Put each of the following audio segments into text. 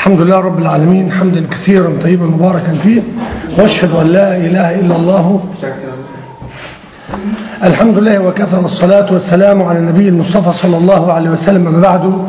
الحمد لله رب العالمين حمدا كثيرا طيبا مباركا فيه واشهد أن لا إله إلا الله الحمد لله وكفى والصلاة والسلام على النبي المصطفى صلى الله عليه وسلم أما بعد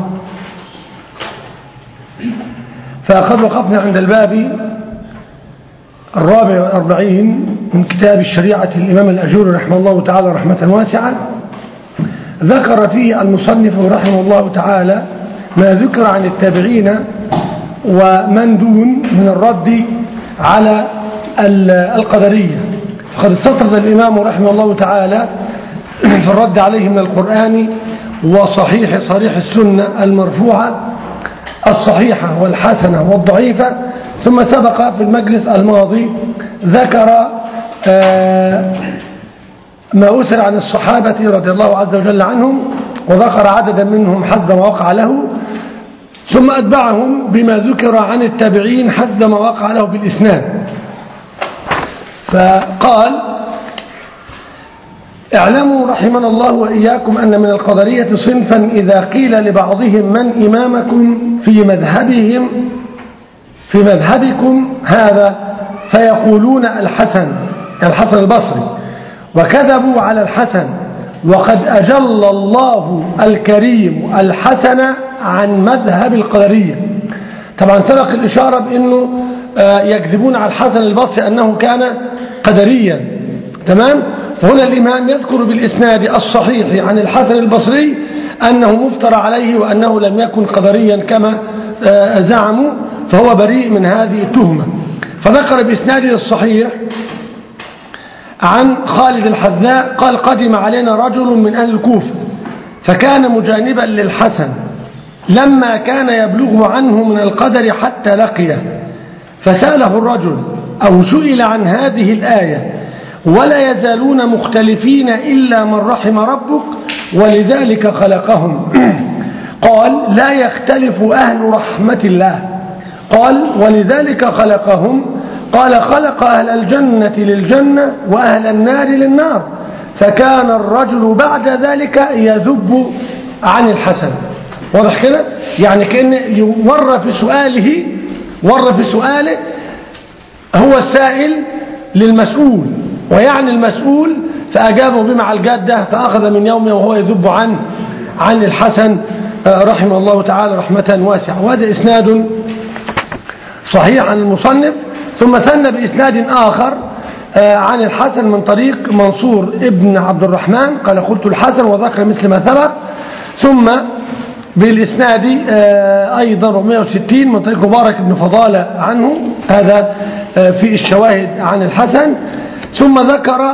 فقد وقفنا عند الباب الرابع والأربعين من كتاب الشريعة الإمام الأجور رحمه الله تعالى رحمة واسعة ذكر فيه المصنف رحمه الله تعالى ما ذكر عن التابعين ومن دون من الرد على القدرية فقد استطرد الإمام رحمه الله تعالى في الرد عليه من القرآن وصحيح صريح السنة المرفوعة الصحيحة والحسنة والضعيفة ثم سبق في المجلس الماضي ذكر ما أسر عن الصحابة رضي الله عز وجل عنهم وذكر عددا منهم حسب ما وقع له ثم أتبعهم بما ذكر عن التابعين حسب ما وقع له بالإسناد فقال اعلموا رحمنا الله وإياكم أن من القدرية صنفا إذا قيل لبعضهم من إمامكم في مذهبهم في مذهبكم هذا فيقولون الحسن الحسن البصري وكذبوا على الحسن وقد أجل الله الكريم الحسن عن مذهب القدرية طبعا سبق الإشارة بأنه يكذبون على الحسن البصري أنه كان قدريا تمام فهنا الإمام يذكر بالإسناد الصحيح عن الحسن البصري أنه مفترى عليه وأنه لم يكن قدريا كما زعموا فهو بريء من هذه التهمة فذكر بإسناده الصحيح عن خالد الحذاء قال قدم علينا رجل من أهل الكوفة فكان مجانبا للحسن لما كان يبلغ عنه من القدر حتى لقيه فسأله الرجل أو سئل عن هذه الآية ولا يزالون مختلفين إلا من رحم ربك ولذلك خلقهم قال لا يختلف أهل رحمة الله قال ولذلك خلقهم قال خلق أهل الجنة للجنة وأهل النار للنار فكان الرجل بعد ذلك يذب عن الحسن واضح كده يعني كأن ور في سؤاله ور في سؤاله هو السائل للمسؤول ويعني المسؤول فأجابه بمع الجادة فأخذ من يومه وهو يذب عن عن الحسن رحمه الله تعالى رحمة واسعة وهذا إسناد صحيح عن المصنف ثم سن بإسناد آخر عن الحسن من طريق منصور ابن عبد الرحمن قال قلت الحسن وذكر مثل ما سبق ثم بالإسناد أيضا 460 من طريق مبارك بن فضالة عنه هذا في الشواهد عن الحسن ثم ذكر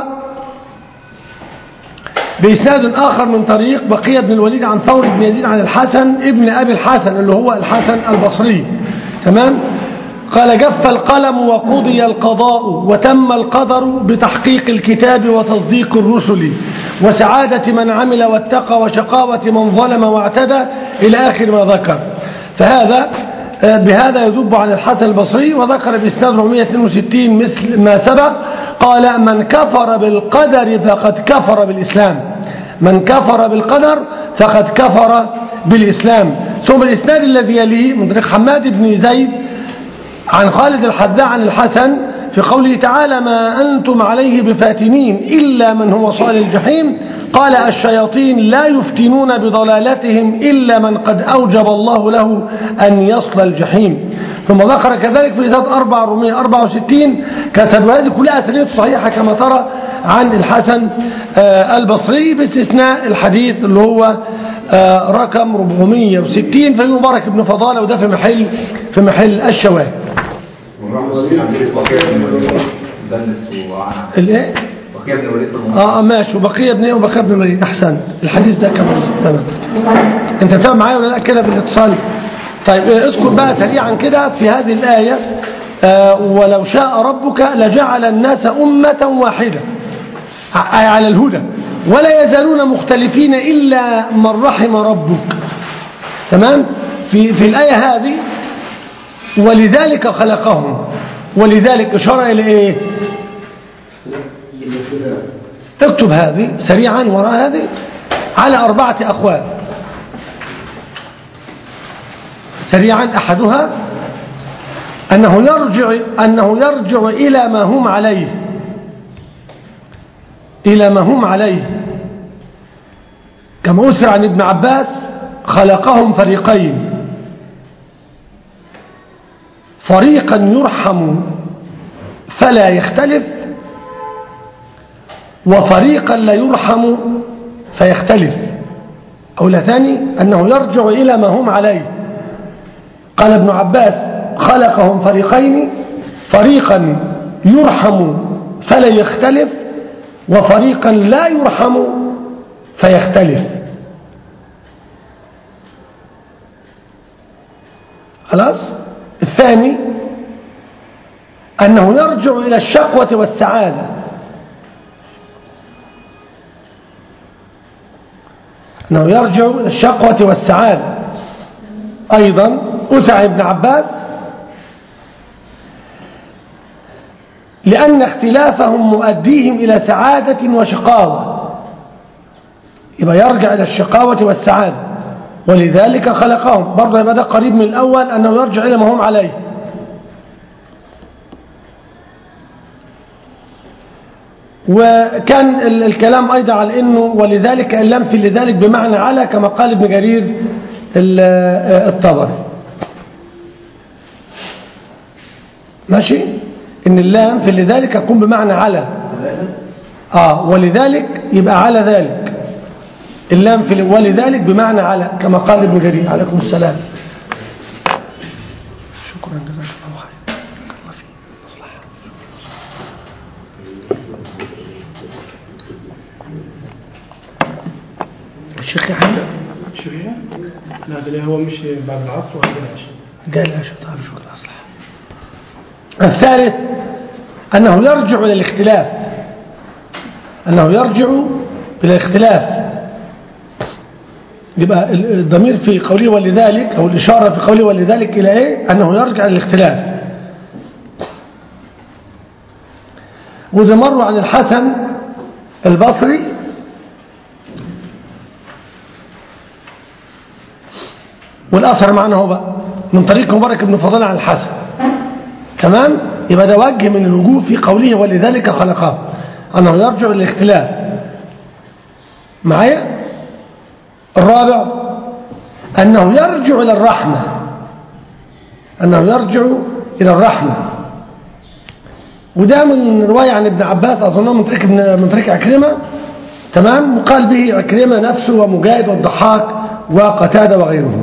بإسناد آخر من طريق بقية بن الوليد عن ثور بن يزيد عن الحسن ابن أبي الحسن اللي هو الحسن البصري تمام قال جف القلم وقضي القضاء وتم القدر بتحقيق الكتاب وتصديق الرسل وسعادة من عمل واتقى وشقاوة من ظلم واعتدى إلى آخر ما ذكر فهذا بهذا يذب عن الحسن البصري وذكر بإسناد 462 مثل ما سبق قال من كفر بالقدر فقد كفر بالإسلام من كفر بالقدر فقد كفر بالإسلام ثم الإسناد الذي يليه من طريق حماد بن زيد عن خالد الحذاء عن الحسن في قوله تعالى ما أنتم عليه بفاتنين إلا من هو صال الجحيم قال الشياطين لا يفتنون بضلالتهم إلا من قد أوجب الله له أن يصل الجحيم ثم ذكر كذلك في إسناد 464 كتب هذه كلها أسانيد صحيحة كما ترى عن الحسن البصري باستثناء الحديث اللي هو رقم 460 في مبارك بن فضالة وده في محل في محل الشواهد الايه اه ماشي وبقيه ابن وبقيه ابن الوليد احسن الحديث ده كمان تمام انت فاهم معايا ولا لا كده بالاتصال طيب اذكر بقى سريعا كده في هذه الايه آه ولو شاء ربك لجعل الناس امه واحده على الهدى ولا يزالون مختلفين الا من رحم ربك تمام في في الايه هذه ولذلك خلقهم ولذلك اشار الى ايه اكتب هذه سريعا وراء هذه على أربعة أقوال سريعا أحدها أنه يرجع, أنه يرجع إلى ما هم عليه إلى ما هم عليه كما أسر عن ابن عباس خلقهم فريقين فريقا يرحم فلا يختلف وفريقا لا يرحم فيختلف أو ثاني أنه يرجع إلى ما هم عليه قال ابن عباس خلقهم فريقين فريقا يرحم فلا يختلف وفريقا لا يرحم فيختلف خلاص الثاني أنه يرجع إلى الشقوة والسعادة أنه يرجع إلى الشقوة والسعادة أيضا أسع ابن عباس لأن اختلافهم مؤديهم إلى سعادة وشقاوة يبقى يرجع إلى الشقاوة والسعادة ولذلك خلقهم برضه يبقى ده قريب من الأول أنه يرجع إلى ما هم عليه وكان الكلام أيضا على أنه ولذلك اللام في لذلك بمعنى على كما قال ابن جرير الطبري ماشي ان اللام في لذلك يكون بمعنى على اه ولذلك يبقى على ذلك اللام في ولذلك بمعنى على كما قال ابن جرير عليكم السلام شكرا جزاك الله خير الله فيك مصلحه الشيخ يحيى الشيخ لا ده هو مش بعد العصر ولا العشاء قال العشاء طيب شكرا اصلح الثالث أنه يرجع إلى الاختلاف أنه يرجع إلى الاختلاف يبقى الضمير في قوله ولذلك أو الإشارة في قوله ولذلك إلى إيه أنه يرجع إلى الاختلاف وإذا مروا عن الحسن البصري والأثر معنا هو بقى من طريق مبارك بن فضل عن الحسن تمام يبقى ده وجه من الوجوه في قوله ولذلك خلقه أنه يرجع للاختلاف معايا الرابع أنه يرجع إلى الرحمة أنه يرجع إلى الرحمة وده من رواية عن ابن عباس أظنه من طريق من طريق عكرمة تمام وقال به عكرمة نفسه ومجاهد والضحاك وقتادة وغيرهم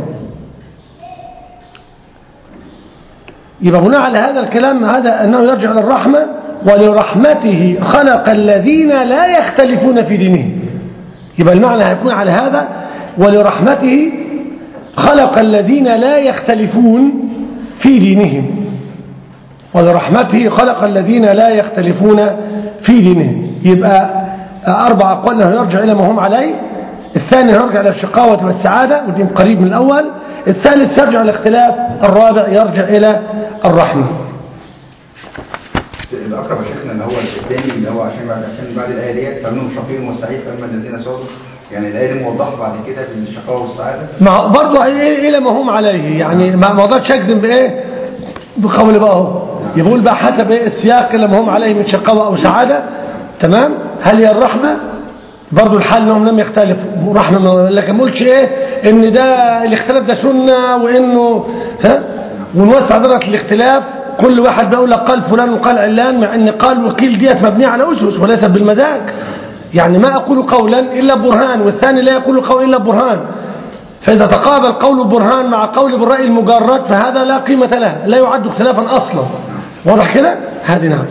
يبقى بناء على هذا الكلام هذا أنه يرجع إلى الرحمة ولرحمته خلق الذين لا يختلفون في دينهم يبقى المعنى هيكون على هذا ولرحمته خلق الذين لا يختلفون في دينهم ولرحمته خلق الذين لا يختلفون في دينهم يبقى أربع أقوال أنه يرجع إلى ما هم عليه الثاني يرجع إلى الشقاوة والسعادة ودي قريب من الأول الثالث يرجع إلى الاختلاف الرابع يرجع إلى الرحمة الأقرب يا شيخنا اللي هو الثاني اللي هو عشان بعد عشان بعد الآية ديت فمنهم شقي وسعيد فأما الذين سعدوا يعني الآية دي موضحة بعد كده في الشقاوة والسعادة ما برضه إيه إلى ما هم عليه يعني ما ما اقدرش أجزم بإيه بقول بقى هو يقول بقى حسب إيه السياق إلى ما هم عليه من شقاوة أو سعادة تمام هل هي الرحمة برضه الحال انهم لم يختلفوا رحمه لكن ما قلتش ايه ان ده الاختلاف ده سنه وانه ها ونوسع درجه الاختلاف كل واحد بيقول لك قال فلان وقال علان مع ان قال وقيل ديت مبنيه على اسس وليست بالمزاج يعني ما اقول قولا الا برهان والثاني لا يقول قول الا برهان فاذا تقابل قول برهان مع قول بالراي المجرد فهذا لا قيمه له لا يعد اختلافا اصلا واضح كده هذه نعم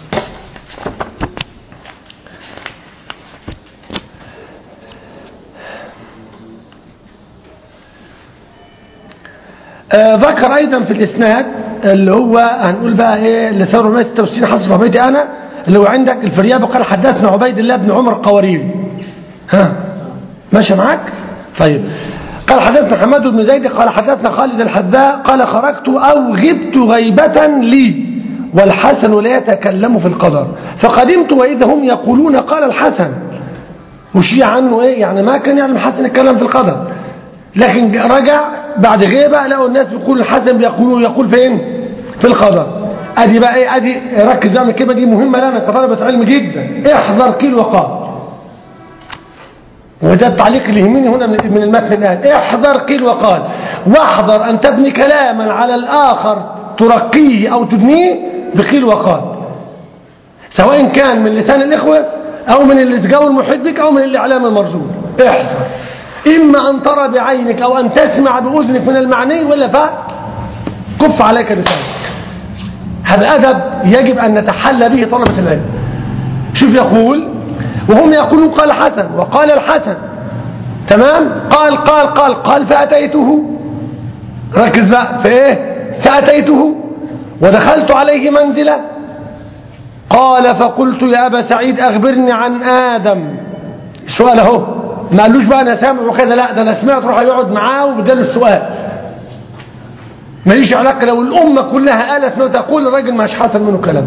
آه ذكر أيضا في الإسناد اللي هو هنقول بقى إيه اللي سوى 166 حصل صحبتي أنا اللي هو عندك الفريابة قال حدثنا عبيد الله بن عمر قوارير ها ماشي معاك طيب قال حدثنا حماد بن زيد قال حدثنا خالد الحذاء قال خرجت أو غبت غيبة لي والحسن لا يتكلم في القدر فقدمت وإذا هم يقولون قال الحسن وشيع عنه إيه يعني ما كان يعني الحسن يتكلم في القدر لكن رجع بعد غيبة لقوا الناس بيقول الحسن بيقولوا يقول فين في القضاء ادي بقى ايه ادي ركز بقى من الكلمه دي مهمه لنا كطلبه علم جدا احذر قيل وقال وده التعليق اللي يهمني هنا من من المتن الآن احذر قيل وقال واحذر أن تبني كلاما على الآخر ترقيه أو تدنيه بقيل وقال سواء كان من لسان الإخوة أو من الإسجاو المحيط بك أو من الإعلام المرجو احذر إما أن ترى بعينك أو أن تسمع بأذنك من المعني ولا ف كف عليك لسانك هذا أدب يجب أن نتحلى به طلبة العلم شوف يقول وهم يقولون قال حسن وقال الحسن تمام قال قال قال قال فأتيته ركز بقى في ايه فأتيته ودخلت عليه منزله قال فقلت يا أبا سعيد أخبرني عن آدم السؤال اهو ما قالوش بقى أنا سامع وكذا لا ده أنا سمعت روح يقعد معاه وبداله السؤال ماليش علاقة لو الأمة كلها قالت انه تقول الراجل مش حصل منه كلام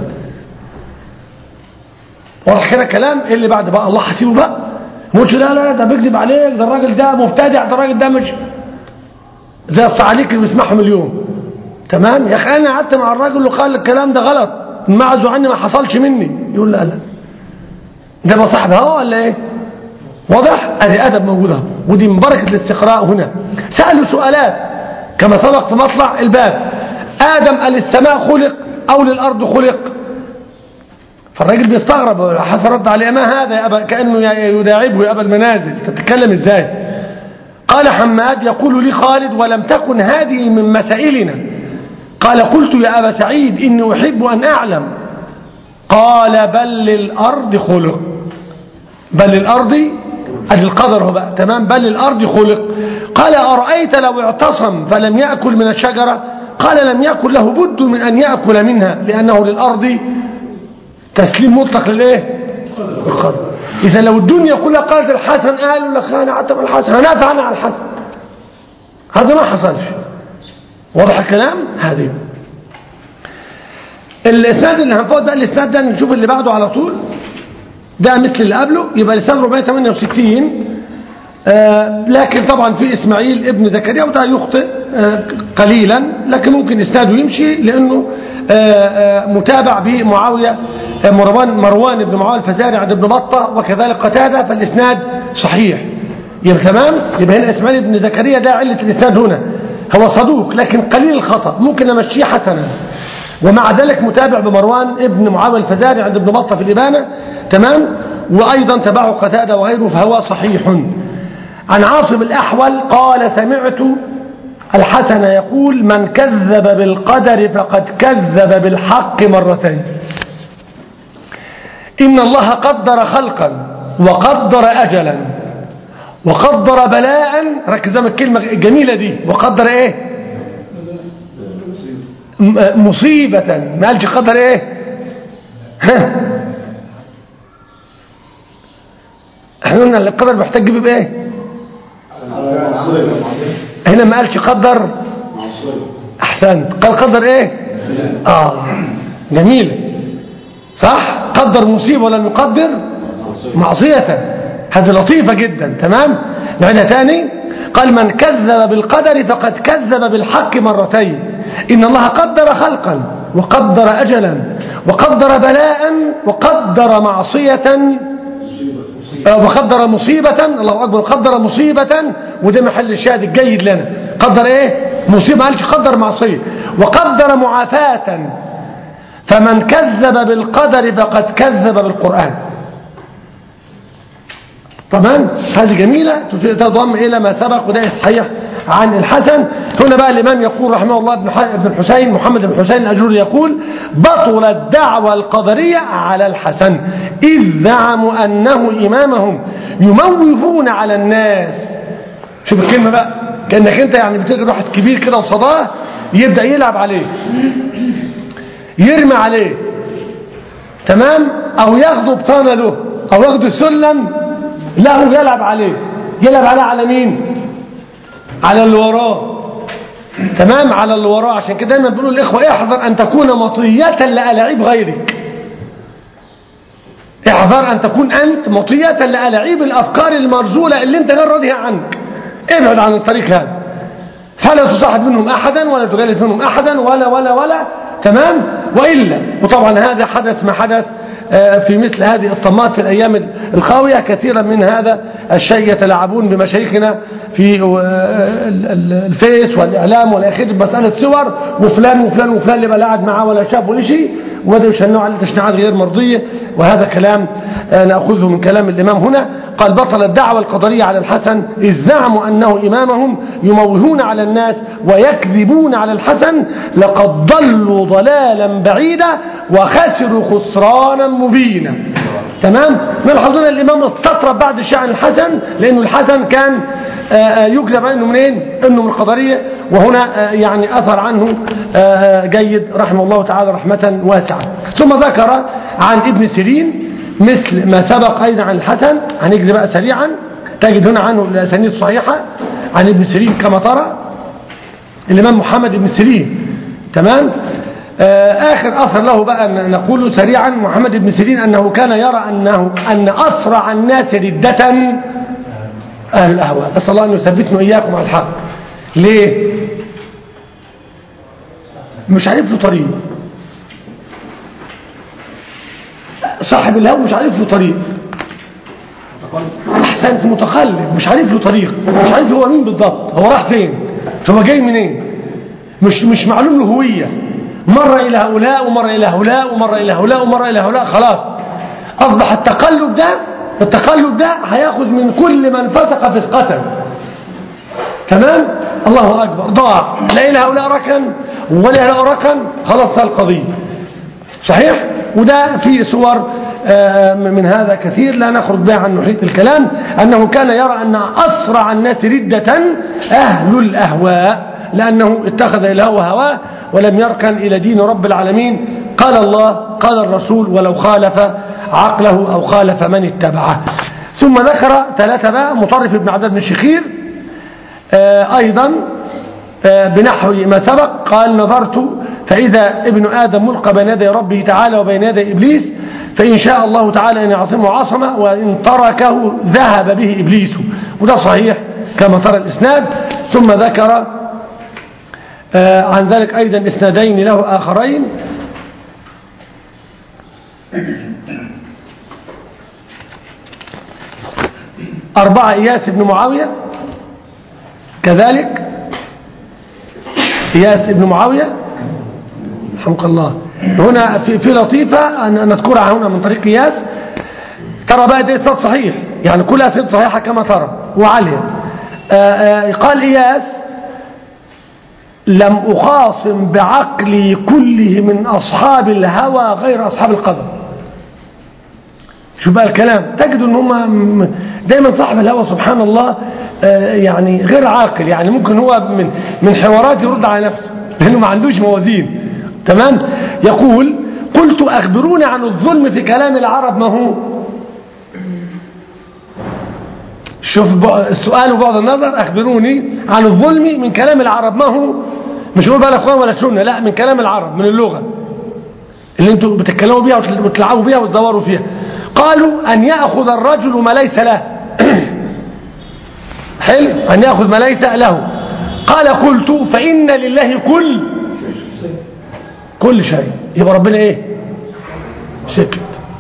واضح كده كلام إيه اللي بعد بقى الله حسيبه بقى مش لا لا ده بيكذب عليك ده الراجل ده مبتدع ده الراجل ده مش زي الصعاليك اللي بيسمعهم اليوم تمام يا اخي انا قعدت مع الراجل وقال الكلام ده غلط معزو عني ما حصلش مني يقول لا لا ده ما صاحب هوا ولا ايه واضح ادي ادب موجود اهو ودي من بركه الاستقراء هنا سالوا سؤالات كما سبق في مطلع الباب ادم السماء خلق او للارض خلق فالراجل بيستغرب حسن رد عليه ما هذا يا أبا كأنه يداعبه يا أبا المنازل تتكلم إزاي قال حماد يقول لي خالد ولم تكن هذه من مسائلنا قال قلت يا أبا سعيد إني أحب أن أعلم قال بل للأرض خلق بل للأرض أدي القدر هو بقى تمام بل للأرض خلق قال أرأيت لو اعتصم فلم يأكل من الشجرة قال لم يكن له بد من أن يأكل منها لأنه للأرض تسليم مطلق للايه القدر اذا لو الدنيا كلها قالت الحسن قالوا لك انا عتب الحسن هنافع انا على الحسن هذا ما حصلش واضح الكلام هذه الاسناد اللي هنفوت بقى الاسناد ده نشوف اللي بعده على طول ده مثل اللي قبله يبقى لسان 468 آه لكن طبعا في اسماعيل ابن زكريا وده يخطئ آه قليلا لكن ممكن اسناده يمشي لانه آه متابع بمعاويه مروان مروان بن معاويه الفزاري عند ابن بطه وكذلك قتاده فالاسناد صحيح يبقى تمام يبقى هنا اسماعيل ابن زكريا ده عله الاسناد هنا هو صدوق لكن قليل الخطا ممكن امشيه حسنا ومع ذلك متابع بمروان ابن معاويه الفزاري عند ابن بطه في الابانه تمام وايضا تبعه قتاده وغيره فهو صحيح عن عاصم الأحول قال سمعت الحسن يقول من كذب بالقدر فقد كذب بالحق مرتين إن الله قدر خلقا وقدر أجلا وقدر بلاء ركز من الكلمة الجميلة دي وقدر ايه مصيبة ما قالش قدر ايه ها احنا قلنا القدر محتاج يجيب بايه هنا ما قالش قدر احسنت قال قدر ايه اه جميل صح قدر مصيبه ولم يقدر معصيه هذه لطيفه جدا تمام نعيدها تاني قال من كذب بالقدر فقد كذب بالحق مرتين ان الله قدر خلقا وقدر اجلا وقدر بلاء وقدر معصيه وقدر مصيبة الله أكبر قدر مصيبة وده محل الشاهد الجيد لنا قدر ايه مصيبة ما قالش قدر معصية وقدر معافاة فمن كذب بالقدر فقد كذب بالقرآن تمام هذه جميلة تضم إلى ما سبق وده صحيح عن الحسن هنا بقى الإمام يقول رحمه الله ابن الحسين محمد بن حسين الأجوري يقول بطل الدعوة القدرية على الحسن إذ زعموا أنه إمامهم يموفون على الناس شوف الكلمة بقى كأنك أنت يعني بتجري واحد كبير كده وصداه يبدأ يلعب عليه يرمي عليه تمام أو ياخده بطانة له أو ياخده السلم له يلعب عليه يلعب عليه على مين على اللي وراه تمام على اللي وراه عشان كده دايما بيقولوا الاخوه احذر ان تكون مطيه لالاعيب غيرك احذر ان تكون انت مطيه لالاعيب الافكار المرزوله اللي انت غير راضي عنك ابعد عن الطريق هذا فلا تصاحب منهم احدا ولا تجالس منهم احدا ولا ولا ولا تمام وإلا وطبعا هذا حدث ما حدث آه، في مثل هذه الطمات في الأيام الخاوية كثيرا من هذا الشيء يتلاعبون بمشايخنا في آه، ال- ال- الفيس والإعلام والأخير بمسألة صور وفلان وفلان وفلان اللي بلا قاعد معاه ولا شاف ولا شيء وبدأوا يشنعوا عليه تشنيعات غير مرضية وهذا كلام آه، نأخذه من كلام الإمام هنا قال بطل الدعوة القدرية على الحسن إذ زعموا أنه إمامهم يموهون على الناس ويكذبون على الحسن لقد ضلوا ضلالا بعيدا وخسروا خسرانا مبينا تمام نلحظون الإمام استطرب بعد شأن الحسن لأنه الحسن كان آه، آه، يكذب عنه منين انه من القدرية وهنا آه، يعني اثر عنه آه، جيد رحمه الله تعالى رحمة واسعة ثم ذكر عن ابن سيرين مثل ما سبق ايضا عن الحسن هنجري بقى سريعا تجد هنا عنه الاسانيد الصحيحة عن ابن سيرين كما ترى الامام محمد بن سيرين تمام آه، آخر أثر له بقى ن- نقول سريعا محمد بن سيرين أنه كان يرى أنه أن أسرع الناس ردة أهل الأهواء أسأل الله أن يثبتنا إياكم على الحق ليه مش عارف له طريق صاحب الهوى مش عارف له طريق أحسنت متخلف مش عارف له طريق مش عارف هو مين بالضبط هو راح فين هو جاي منين مش مش معلوم له هوية مرة إلى هؤلاء ومرة إلى هؤلاء ومرة إلى هؤلاء ومرة إلى هؤلاء خلاص أصبح التقلب ده التقلب ده هياخد من كل من فسق فسقة تمام الله أكبر ضاع لا إلى هؤلاء ركن ولا إلى هؤلاء ركن خلاص ده القضية صحيح وده في صور آه، من هذا كثير لا نخرج بها عن محيط الكلام أنه كان يرى أن أسرع الناس ردة أهل الأهواء لأنه اتخذ الهوى هواه ولم يركن إلى دين رب العالمين قال الله قال الرسول ولو خالف عقله أو خالف من اتبعه ثم ذكر ثلاثة بقى مطرف بن عبد بن شخير آه، أيضا آه، بنحو ما سبق قال نظرت فإذا ابن آدم ملقى بين يدي ربه تعالى وبين يدي إبليس فإن شاء الله تعالى أن يعصمه عصمه وإن تركه ذهب به إبليس وده صحيح كما ترى الإسناد ثم ذكر آه، عن ذلك أيضا إسنادين له آخرين أربعة إياس بن معاوية كذلك إياس بن معاوية رحمك الله هنا في, في لطيفة أن نذكرها هنا من طريق إياس ترى بقى ده إسناد صحيح يعني كلها أسناد صحيحة كما ترى وعليا آه، آه، قال إياس لم أخاصم بعقلي كله من أصحاب الهوى غير أصحاب القدر شو بقى الكلام تجد ان هم م- دايما صاحب الهوى سبحان الله آه، يعني غير عاقل يعني ممكن هو من من حوارات يرد على نفسه لانه ما عندوش موازين تمام يقول قلت اخبروني عن الظلم في كلام العرب ما هو شوف بق- السؤال وبعض النظر اخبروني عن الظلم من كلام العرب ما هو مش هقول بقى الاخوان ولا سنه لا من كلام العرب من اللغه اللي انتوا بتتكلموا بيها وتل- وتلعبوا بيها وتدوروا فيها قالوا أن يأخذ الرجل ما ليس له حلو أن يأخذ ما ليس له قال قلت فإن لله كل كل شيء يبقى ربنا ايه سكت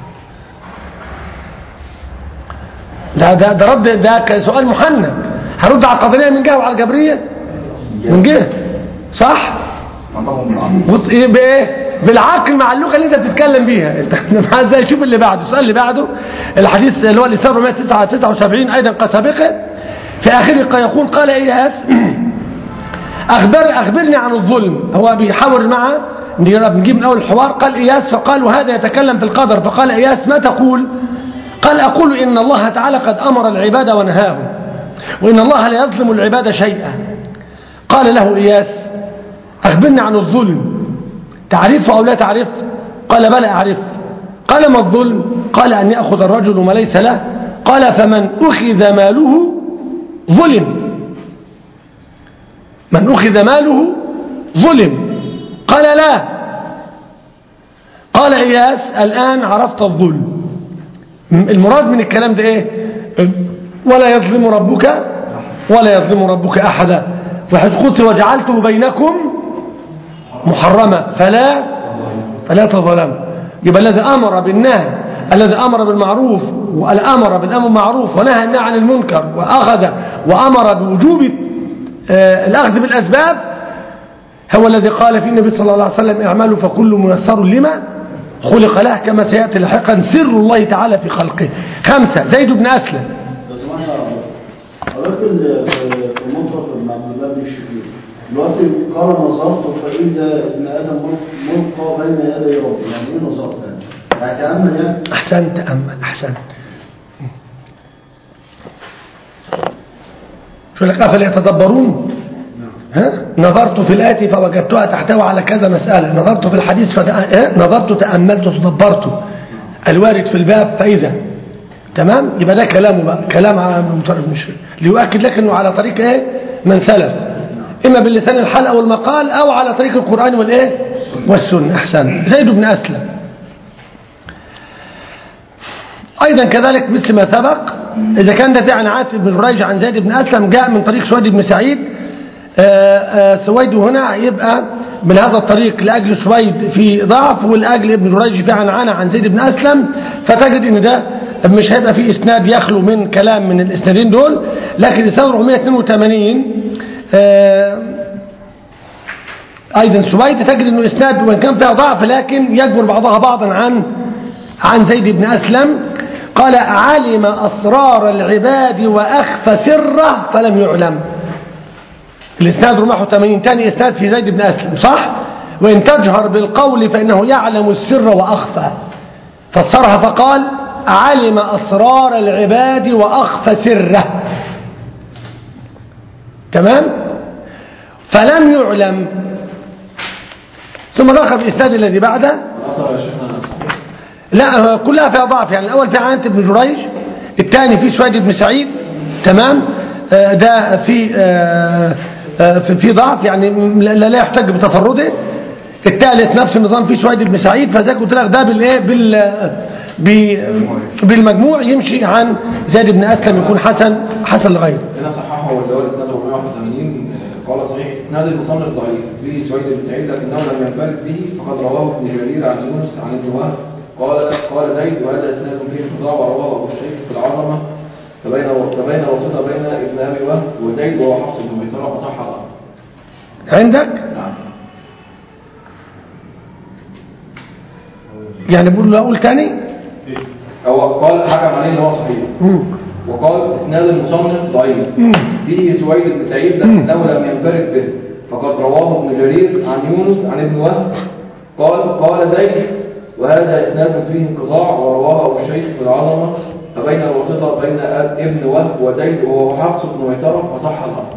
ده ده ده رد ده كان سؤال محنك هرد على القدريه من جهه وعلى الجبريه من جهه صح منطقهم من العقل بص ايه بايه بالعقل مع اللغه اللي انت بتتكلم بيها انت معايا ازاي شوف اللي بعده السؤال اللي بعده الحديث اللي هو الاسلام 179 ايضا كسابقه في اخره يقول قال اياس اخبر اخبرني عن الظلم هو بيحاور معه نجيب من اول الحوار قال اياس فقال وهذا يتكلم في القدر فقال اياس ما تقول قال اقول ان الله تعالى قد امر العباد ونهاهم وان الله لا يظلم العباد شيئا قال له اياس أخبرني عن الظلم تعرفه أو لا تعرف قال بلى أعرف قال ما الظلم قال أن يأخذ الرجل ما ليس له قال فمن أخذ ماله ظلم من أخذ ماله ظلم قال لا قال إياس الآن عرفت الظلم المراد من الكلام ده إيه ولا يظلم ربك ولا يظلم ربك أحدا وحيث قلت وجعلته بينكم محرمة فلا فلا تظلموا يبقى الذي أمر بالنهي الذي أمر بالمعروف والأمر بالأمر بالمعروف ونهى النهي عن المنكر وأخذ وأمر بوجوب آه، الأخذ بالأسباب هو الذي قال في النبي صلى الله عليه وسلم اعملوا فكل ميسر لما خلق له كما سيأتي لاحقا سر الله تعالى في خلقه خمسة زيد بن أسلم بس ما شاء الله الراجل في المطرف ابن عبد الله بن الشبيب دلوقتي قال نظرت فإذا ابن آدم ملقى بين يدي ربي يعني إيه نظرت يعني؟ يعني تأمل يعني أحسنت أمل أحسنت شو لك أفلا يتدبرون ها؟ نظرت في الآتي فوجدتها تحتوي على كذا مسألة نظرت في الحديث فت... ها؟ نظرت تأملت تدبرت الوارد في الباب فإذا تمام يبقى ده كلامه بقى كلام على مطرب مش ليؤكد لك انه على طريق ايه من سلف اما باللسان الحال او المقال او على طريق القرآن والايه والسنة احسن زيد بن اسلم أيضا كذلك مثل ما سبق إذا كان ده عن عاتب بن جريج عن زيد بن أسلم جاء من طريق سويد بن سعيد آه، آه، سويد هنا يبقى من هذا الطريق لأجل سويد في ضعف ولأجل ابن جريج في عنعنة عن زيد بن أسلم فتجد أن ده مش هيبقى فيه إسناد يخلو من كلام من الإسنادين دول لكن إسناد 482 آه، أيضا سويد تجد أنه إسناد وإن كان فيها ضعف لكن يجبر بعضها بعضا عن عن زيد بن أسلم قال علم أسرار العباد وأخفى سره فلم يعلم الإسناد 84 تاني إسناد في زيد بن أسلم صح وإن تجهر بالقول فإنه يعلم السر وأخفى فسرها فقال علم أسرار العباد وأخفى سره تمام فلم يعلم ثم ذكر الإسناد الذي بعده الأثر يا شيخنا صحيح لا هو كلها فيها ضعف يعني الأول في عنت بن جريج الثاني في سويد بن سعيد تمام آه، ده في آه، آه، في في ضعف يعني لا لا يحتج بتفرده الثالث نفس النظام في سويد بن سعيد فذاك قلت لك ده بالايه بال ب- بالمجموع يمشي عن زيد بن اسلم يكون حسن حسن لغيره هنا صححه اللي هو الاسناد 481 قال صحيح اسناد المصنف ضعيف فيه سويد بن سعيد لكنه لم ينفرد به فقد رواه ابن جرير عن يونس عن ابن وهب قال قال زيد وهذا اسناد فيه انقطاع ورواه ابو الشيخ في العظمه فبين فبين وسط بين ابن ابي وهب وزيد وهو حفص بن ميسره فصح الامر عندك نعم يعني بقول له اقول تاني هو قال حكم عليه ان هو صحيح مم. وقال اسناد المصنف ضعيف مم. فيه سويد بن سعيد لكنه لم ينفرد به فقد رواه ابن جرير عن يونس عن ابن وهب قال قال زيد وهذا اسناد فيه انقطاع ورواه ابو الشيخ في العظمه فبين الواسطه بين أب- ابن وهب وزيد وهو حفص بن ميسره فصح الامر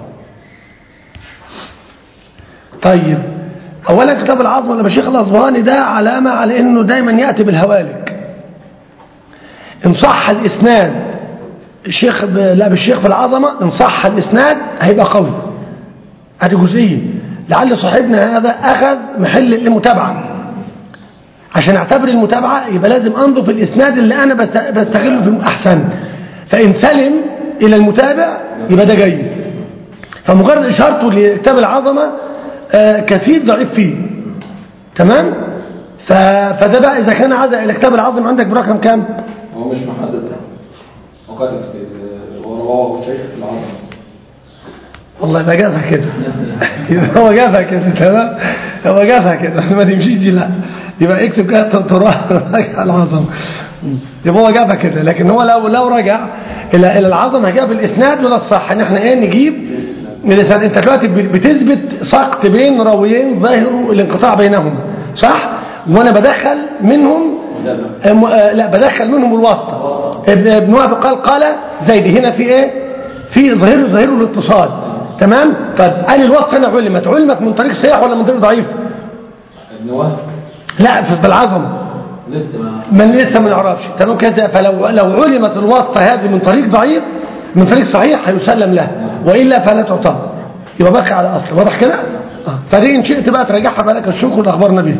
طيب اولا كتاب العظمه لبشيخ الاصبهاني ده علامه على انه دايما ياتي بالهوالك ان صح الاسناد الشيخ ب... لا بالشيخ في العظمه ان صح الاسناد هيبقى قوي هذه جزئيه لعل صاحبنا هذا اخذ محل المتابعه عشان اعتبر المتابعه يبقى لازم انظر في الاسناد اللي انا بست... بستغله في احسن فان سلم الى المتابع يبقى ده جيد فمجرد اشارته لكتاب العظمه آه، كثير ضعيف فيه تمام ف... فده بقى اذا كان عزا الى كتاب العظمه عندك برقم كام هو مش محدد وقال ورواه ابو الشيخ في العظمه والله يبقى جابها كده يبقى هو جابها كده تمام هو جابها كده ما تمشيش دي لا يبقى اكتب كده تراها رجع العظمه يبقى هو جابها كده لكن هو لو لو رجع الى الى العظمه جاب الاسناد ولا الصح ان احنا ايه نجيب من الاسناد انت دلوقتي بتثبت سقط بين راويين ظاهر الانقطاع بينهم صح وانا بدخل منهم آه، م- آه، لا بدخل منهم الواسطه ابن ابن وهب قال قال زيد هنا في ايه في ظاهر ظاهر الاتصال تمام طيب قال الواسطه هنا علمت علمت من طريق صحيح ولا من طريق ضعيف ابن وهب لا في في العظمه لسه ما من لسه ما نعرفش تمام كذا فلو لو علمت الواسطه هذه من طريق ضعيف من طريق صحيح هيسلم له والا فلا تعتبر يبقى بقى على اصل واضح كده آه. فدي ان شئت بقى ترجعها بالك الشكر اللي اخبرنا به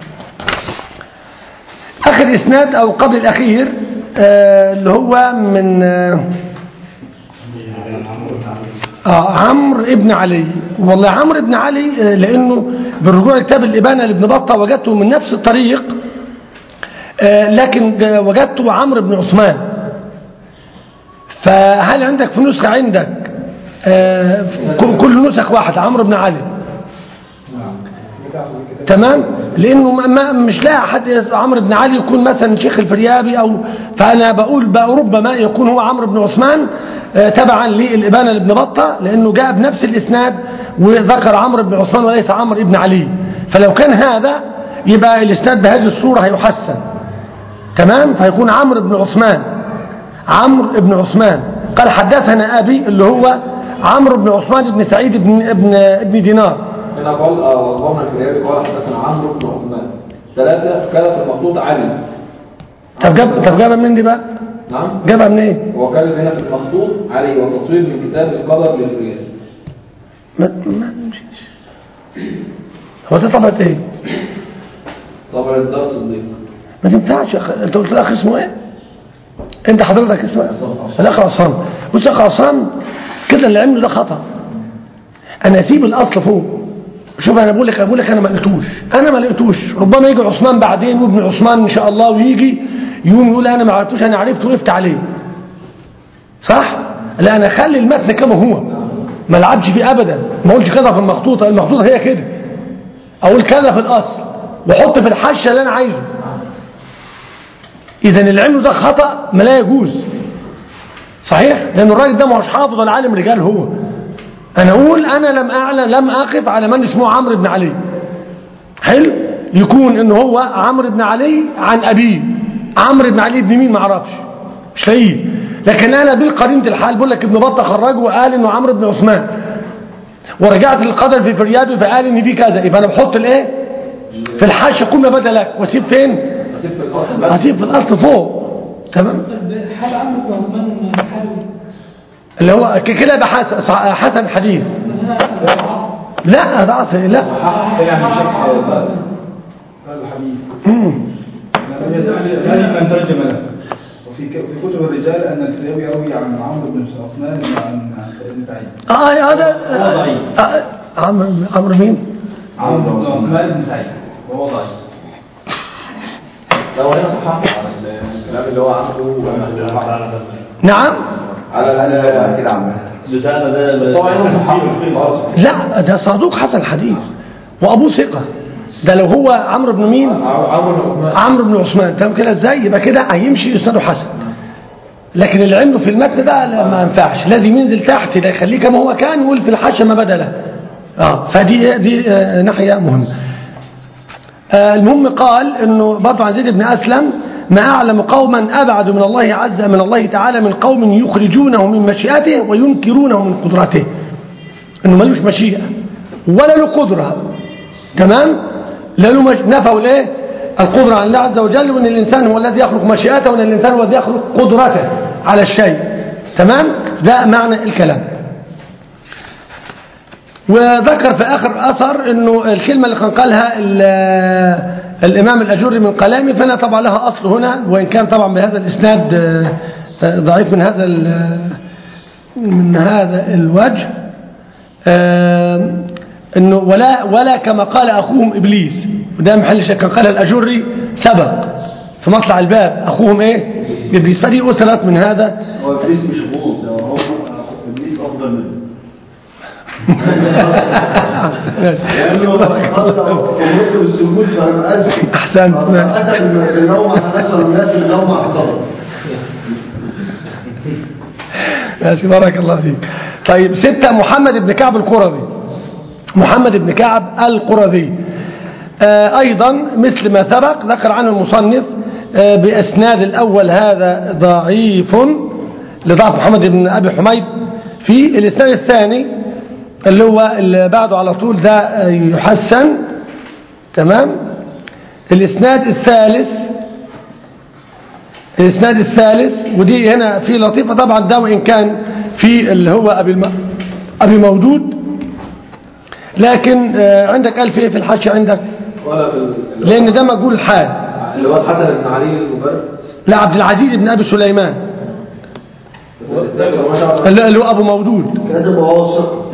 اخر اسناد او قبل الاخير آه اللي هو من آه آه عمرو ابن علي والله عمرو ابن علي آه، لأنه بالرجوع لكتاب الإبانة لابن بطة وجدته من نفس الطريق آه، لكن آه، وجدته عمرو بن عثمان فهل عندك في نسخة عندك آه، كل- كل نسخ واحد عمرو بن علي تمام لانه ما ما- مش لاقي حد يس- عمرو بن علي يكون مثلا شيخ الفريابي او فانا بقول بقى ربما يكون هو عمرو بن عثمان آه، تبعا للابانه لابن بطه لانه جاء بنفس الاسناد وذكر عمرو بن عثمان وليس عمرو بن علي فلو كان هذا يبقى الاسناد بهذه الصوره هيحسن تمام فيكون عمرو بن عثمان عمرو بن عثمان قال حدثنا ابي اللي هو عمرو بن عثمان بن سعيد بن ابن ابن دينار هنا قال آه، وقامنا الفريابي قال حدثنا عمرو بن عثمان ثلاثة كان في المخطوط علي طب جاب طب جابها منين دي بقى نعم جابها منين وكان هنا في المخطوط علي وتصوير من كتاب القدر للفريابي ما ما مشيش هو ده طبعا ايه طبعا الدار صديق ما تنفعش يا أخي. انت قلت الاخ اسمه ايه انت حضرتك اسمه الاخ عصام بص يا اخ عصام كده اللي عمله ده خطا انا اسيب الاصل فوق شوف انا بقول لك بقول لك انا ما لقيتوش انا ما لقيتوش ربما يجي عثمان بعدين وابن عثمان ان شاء الله ويجي يقوم يقول انا ما عرفتوش انا عرفت وقفت عليه صح لا انا اخلي المتن كما هو ما العبش فيه ابدا ما اقولش كده في المخطوطه المخطوطه هي كده اقول كذا في الاصل واحط في الحشه اللي انا عايزه اذا اللي عمله ده خطا ما لا يجوز صحيح لان الراجل ده مش حافظ ولا عالم رجال هو انا اقول انا لم اعلم لم اقف على من اسمه عمرو بن علي حلو يكون ان هو عمرو بن علي عن ابيه عمرو بن علي ابن مين ما اعرفش مش لاقيه لكن انا بالقرينه الحال بقول لك ابن بطه خرجه وقال انه عمرو بن عثمان ورجعت للقدر في فرياده فقال ان في كذا يبقى انا بحط الايه في الحاشيه قم بدلك واسيب فين أسيب في الأصل بس اسيب في الاصل فوق تمام حال عمرو بن عثمان حاله اللي هو ك- كده يبقى حسن صح- حسن حديث هنا لا ضعف لا يعني شيخ هذا الحديث مم. لا يجب ان ترجم له وفي ك- في كتب الرجال ان الفريابي يروي عن عمرو بن عثمان عن ابن سعيد اه هذا هو ضعيف. آه، عمرو عمرو مين عمرو بن عثمان بن سعيد وهو ضعيف لو هنا صححنا على الكلام اللي هو عمله نعم على بعد ال كده عمال بتاعنا ده طبعا هنا صححنا خلاص لا ده صدوق حسن حديث وابوه ثقه ده لو هو عمرو بن مين عمرو بن عثمان عمرو بن عثمان تمام كده ازاي يبقى كده هيمشي اسناده حسن لكن اللي عنده في المتن ده لا ما ينفعش لازم ينزل تحت ده يخليه كما هو كان يقول في الحاشيه ما بدله اه فدي دي آه ناحيه مهمه آه المهم قال انه برضه عن زيد بن اسلم ما اعلم قوما ابعد من الله عز من الله تعالى من قوم يخرجونه من مشيئته وينكرونه من قدرته انه ملوش مشيئه ولا له قدره تمام لا له مش... نفوا الايه القدره عن الله عز وجل وان الانسان هو الذي يخلق مشيئته وان الانسان هو الذي يخلق قدرته على الشيء تمام ده معنى الكلام وذكر في آخر أثر أنه الكلمة اللي كان قالها ال- الإمام الأجوري من كلامي فأنا طبعا لها أصل هنا وإن كان طبعا بهذا الإسناد آه، آه، ضعيف من هذا ال- من هذا الوجه آه، انه ولا ولا كما قال اخوهم ابليس وده محل شك كان قال الاجري سبق في مطلع الباب اخوهم ايه ابليس فدي اثرت من هذا هو ابليس مش غلط ده هو ابليس افضل منه لانه خلق امرته بالسجود فلم اسجد أحسنت، ماشي. اتى بالنوم حدث الناس النوم اعتبر ماشي بارك الله فيك طيب ستة محمد بن كعب القرظي محمد بن كعب القرظي آه أيضا مثل ما سبق ذكر عنه المصنف آه بأسناد الأول هذا ضعيف لضعف محمد بن أبي حميد في الإسناد الثاني اللي هو اللي بعده على طول ده آه، يحسن تمام الإسناد الثالث الإسناد الثالث ودي هنا في لطيفة طبعا ده وإن كان في اللي هو أبي, الم... أبي مودود لكن آه، عندك ألف إيه في الحاشية عندك ولا في ال- لأن ده مجهول الحال اللي هو الحسن بن علي المبرد لا عبد العزيز بن أبي سليمان السابق ما شاء الله اللي اللي هو أبو مودود كاتب وهو ثقة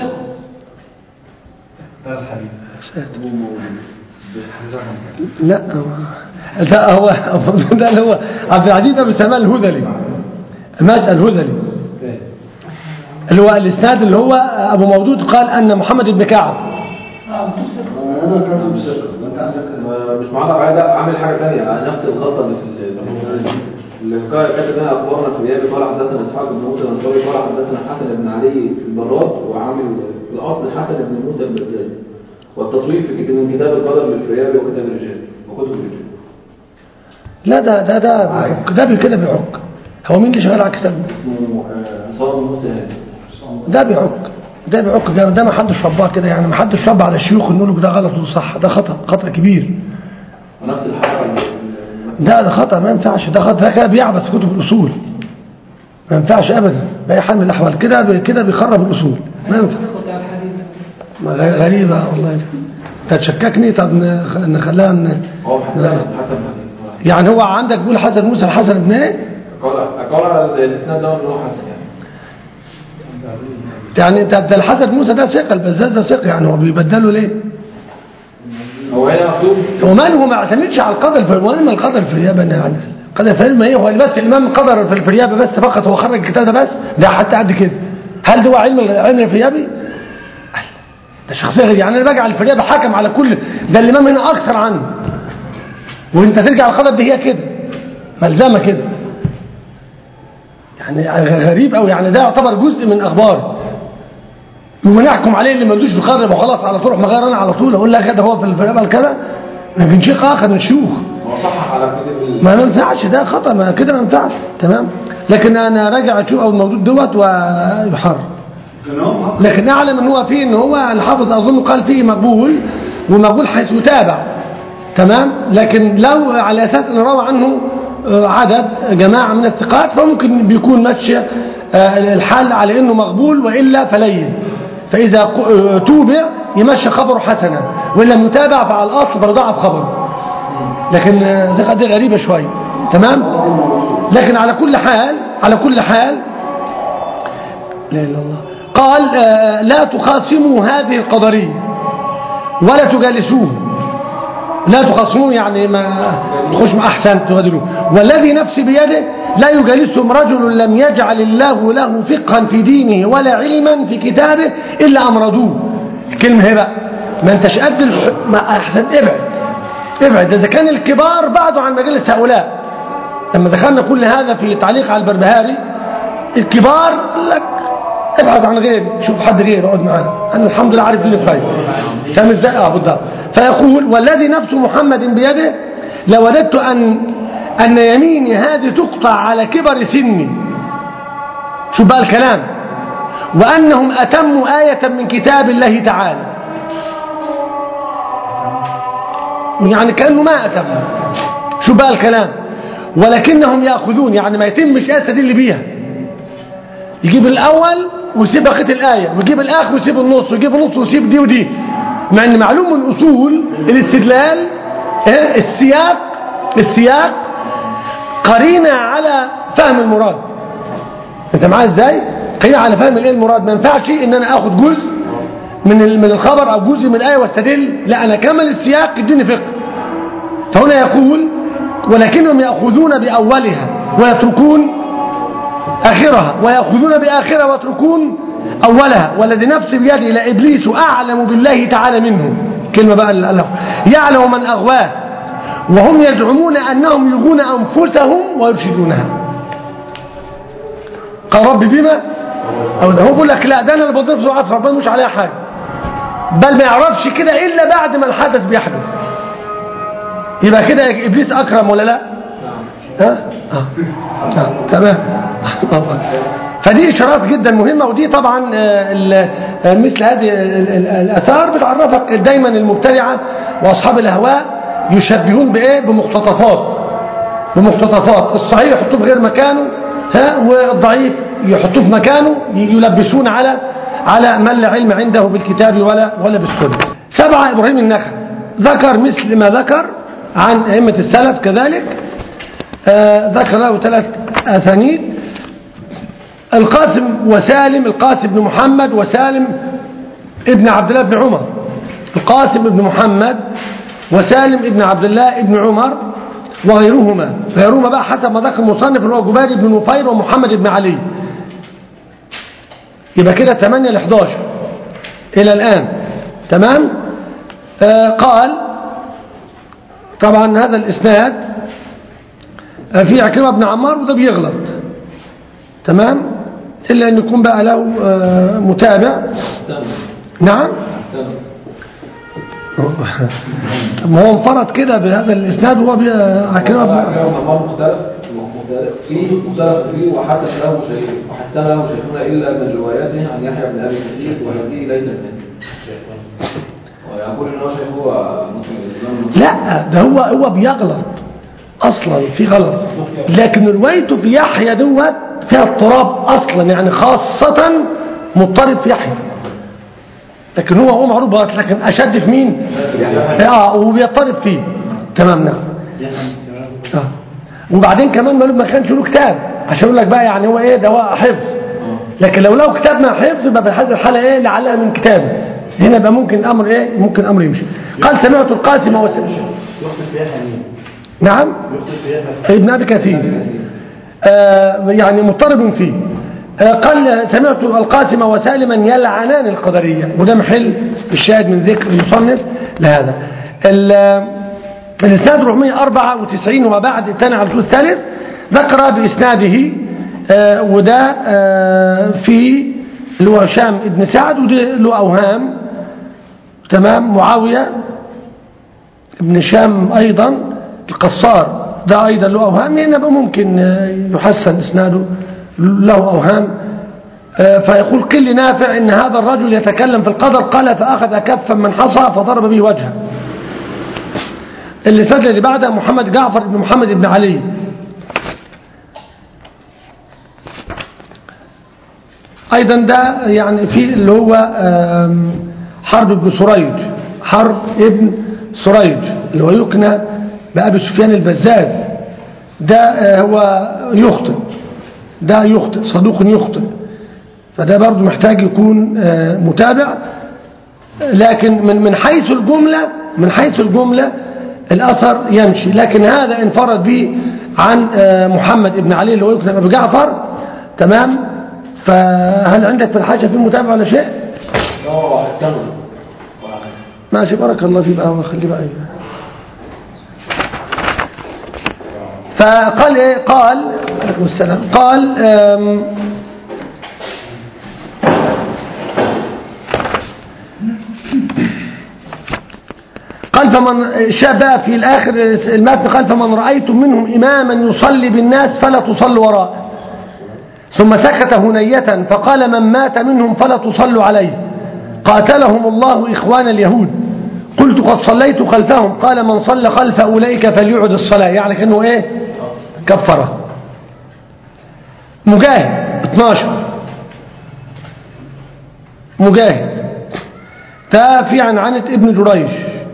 هذا الحديث أبو مولود لا ده هو ده اللي هو عبد العزيز بن سلمان الهذلي مسأل الهذلي اللي هو الإسناد اللي هو أبو مودود قال أن محمد بن كعب اه متصل أنا كاتب ثقة وأنت عندك ما- مش معلق على ده عامل حاجه ثانيه نفس الخطه اللي في ال- اللي كا- كاتب هنا اخبارنا في اليابي قال حدثنا اسحاق بن موسى الانصاري قال حدثنا حسن بن علي في البراد وعامل في الاصل حسن بن موسى البزازي والتصوير في كتاب من كتاب القدر للفريابي وكتاب الرجال وكتب الرجال لا ده ده ده بيعك ده بي- كده بيعك هو مين اللي شغال على الكتاب ده؟ اسمه آه، انصار بن موسى هاني ده بيعك ده بيعك ده, ده ما حدش رباه كده يعني ما حدش ربى على الشيوخ نقول له ده غلط وده صح ده خطأ خطأ كبير ونفس الحركه اللي- اللي- ده ده خطأ ما ينفعش ده خطأ ده كده بيعبث كتب الأصول ما ينفعش أبدا بأي حال من الأحوال كده بي- كده بيخرب الأصول ما ينفع بتاع الحديث ما غ- غريبة والله انت تشككني طب نخ- نخليها ن... هو حسن حسن حديث يعني هو عندك بيقول حسن موسى الحسن ابن ايه قال قال زي الاسناد ده ان هو حسن يعني يعني انت ده الحسن موسى ده ثقة البزاز ده ثقة يعني هو بيبدله ليه هو هنا مكتوب ومن هو ما اعتمدش على القدر في وين ما القدر في اليابة يعني القدر في علم ايه هو اللي بس الامام القدر في الفريابة بس فقط هو خرج الكتاب ده بس ده حتى قد كده هل ده هو علم علم الفريابي ده شخصية غير يعني انا باجي على الفريابة حكم على كل ده الامام هنا اكثر عنه وانت ترجع القدر دي هي كده ملزمة كده يعني غ- غريب قوي يعني ده يعتبر جزء من اخبار ونحكم عليه اللي ملوش في القدر وخلاص على طول اروح مغير انا على طول اقول لك ده هو في الفريابة كده لكن شيخ اخر من الشيوخ هو صحح على كتب ال- ما ينفعش ده خطأ ما كده ما ينفعش تمام لكن انا راجع اشوف او الموجود دوت ويحر كان هو لكن اعلم ان هو فيه ان هو الحافظ اظن قال فيه مقبول ومقبول حيث يتابع تمام لكن لو على اساس ان روى عنه آه، عدد جماعه من الثقات فممكن بيكون ماشي آه، الحال على انه مقبول والا فلين فاذا ق- آه، توبع يمشي خبره حسنا وان لم يتابع فعلى الاصل فيضاعف خبره لكن آه، ثقه دي غريبه شويه تمام لكن على كل حال على كل حال لا اله الا الله قال آه، لا تخاصموا هذه القدريه ولا تجالسوه لا تخاصموه يعني ما تخش مع احسن تغادروا والذي نفسي بيده لا يجالسهم رجل لم يجعل الله له فقها في دينه ولا علما في كتابه الا امرضوه كلمه هي بقى ما انتش قد الح... ما احسن ابعد ابعد اذا كان الكبار بعدوا عن مجالس هؤلاء لما دخلنا كل هذا في تعليق على البربهاري الكبار قال لك ابحث عن غيري شوف حد غيره يقعد معانا انا الحمد لله عارف ديني كويس فاهم ازاي اه بالضبط فيقول والذي نفس محمد بيده لوددت ان ان يميني هذه تقطع على كبر سني شوف بقى الكلام وانهم اتموا آية من كتاب الله تعالى يعني كأنه ما أتم شو بقى الكلام ولكنهم يأخذون يعني ما يتمش آية تدل بيها يجيب الأول ويسيب بقية الآية ويجيب الآخر ويسيب النص ويجيب النص ويسيب دي ودي مع أن معلوم من أصول الاستدلال إيه؟ السياق السياق قرينة على فهم المراد انت معايا ازاي قرينة على فهم الايه المراد ما ينفعش ان انا اخد جزء من ال- من الخبر او جزء من الايه واستدل لا انا كمل السياق يديني فقه فهنا يقول ولكنهم ياخذون باولها ويتركون اخرها وياخذون باخرها ويتركون اولها والذي نفسي بيده لابليس اعلم بالله تعالى منه كلمه بقى اللي قالها. يعلم من اغواه وهم يزعمون انهم يغون انفسهم ويرشدونها قال رب بما أو ده هو بيقول لك لا ده انا اللي بضيف له عصر ربنا مش عليها حاجه بل ما يعرفش كده الا بعد ما الحدث بيحدث يبقى كده ابليس اكرم ولا لا ها آه. آه. تمام فدي اشارات جدا مهمه ودي طبعا آه، ال- آه، مثل هذه ال- ال- الاثار بتعرفك دايما المبتدعه واصحاب الاهواء يشبهون بايه بمقتطفات بمقتطفات الصحيح يحطوه في غير مكانه ها والضعيف يحطوه في مكانه يلبسون على على من لا علم عنده بالكتاب ولا ولا بالسنه سبعه ابراهيم النخل ذكر مثل ما ذكر عن ائمه السلف كذلك آه ذكر له ثلاث اسانيد القاسم وسالم القاسم بن محمد وسالم ابن عبد الله بن عمر القاسم بن محمد وسالم ابن عبد الله بن عمر وغيرهما غيرهما بقى حسب ما ذكر المصنف اللي هو جبير بن نفير ومحمد بن علي يبقى كده 8 ل 11 إلى الآن تمام آه قال طبعا هذا الإسناد آه في عكرمة بن عمار وده بيغلط تمام إلا أن يكون بقى له آه متابع نعم ما هو انفرد كده بهذا الإسناد وهو بي- عكرمة بن عمار مختلف مختلف فيه مختلف فيه وحدث له شيء وحتى له شيخنا إلا من رواياته عن يحيى بن أبي كثير وهذه ليست منه ويقول إن هو شيخ هو مسلم الإمام مسلم. لا ده هو هو بيغلط اصلا في غلط لكن روايته في يحيى دوت فيها اضطراب اصلا يعني خاصة مضطرب في يحيى لكن هو هو معروف بغلط لكن اشد في مين اه وبيضطرب فيه تمام نعم آه. وبعدين كمان ما ما كانش له كتاب عشان اقول لك بقى يعني هو ايه ده هو حفظ لكن لو له كتاب مع حفظ يبقى في هذه الحاله ايه لعلها من كتابه هنا يبقى ممكن الامر ايه ممكن الامر يمشي قال سمعت القاسم وس... يخطب فيها حنين نعم يخطب فيها ابن أبي كثير آه يعني مضطرب فيه آه قال سمعت القاسم وسالما يلعنان القدرية وده محل الشاهد من ذكر المصنف لهذا ال- الإسناد 494 وبعد الثاني على الجزء الثالث ذكر بإسناده آه وده آه في اللي هو هشام ابن سعد وده له أوهام تمام معاوية ابن شام أيضا القصار ده أيضا له أوهام يبقى ممكن آه، يحسن إسناده له أوهام آه، فيقول قل نافع إن هذا الرجل يتكلم في القدر قال فأخذ كفا من حصى فضرب به وجهه اللي سجل اللي بعده محمد جعفر بن محمد بن علي أيضا ده يعني في اللي هو آم، حرب بن سريج حرب ابن سريج اللي هو يكنى بأبي سفيان البزاز ده آه، هو يخطئ ده يخطئ صدوق يخطئ فده برضه محتاج يكون آه، متابع لكن من من حيث الجملة من حيث الجملة الأثر يمشي لكن هذا انفرد به عن آه، محمد بن علي اللي هو يكنى أبو جعفر تمام فهل عندك في الحاجة في متابعة ولا شيء هو حتمه ماشي بارك الله فيك بقى خلي بقى إيه. فقال ايه قال عليكم السلام قال آم، قال فمن شاء بقى في الآخر المتن قال فمن رأيتم منهم إماما يصلي بالناس فلا تصلوا وراءه ثم سكت هنية فقال من مات منهم فلا تصلوا عليه قاتلهم الله إخوان اليهود قلت قد صليت خلفهم قال من صلى خلف أولئك فليعد الصلاة يعني كأنه إيه كفره مجاهد 12 مجاهد ده في عن عنة ابن جريج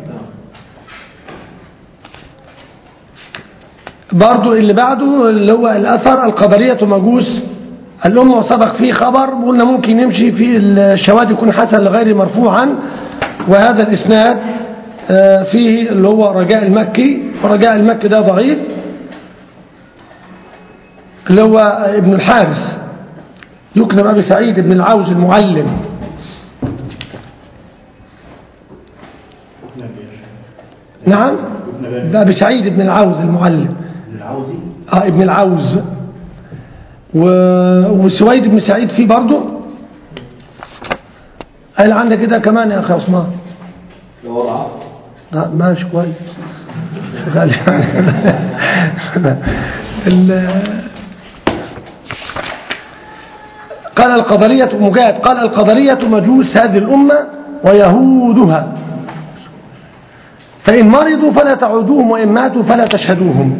برضو اللي بعده اللي هو الأثر القدرية مجوس الأمة وسبق فيه خبر قلنا ممكن يمشي في الشواذ يكون حسن لغير مرفوعا وهذا الإسناد آه، فيه اللي هو رجاء المكي ورجاء المكي ده ضعيف اللي هو ابن الحارس يكنم أبي سعيد بن العوز المعلم نعم ده أبي سعيد بن العوز المعلم العوزي آه ابن العوز و... وسويد بن سعيد فيه برضه قال عندك كده كمان يا أخي عثمان ده وضعه آه ماشي كويس شغال ال... قال القدرية مجاهد قال القدرية مجوس هذه الأمة ويهودها فإن مرضوا فلا تعودوهم وإن ماتوا فلا تشهدوهم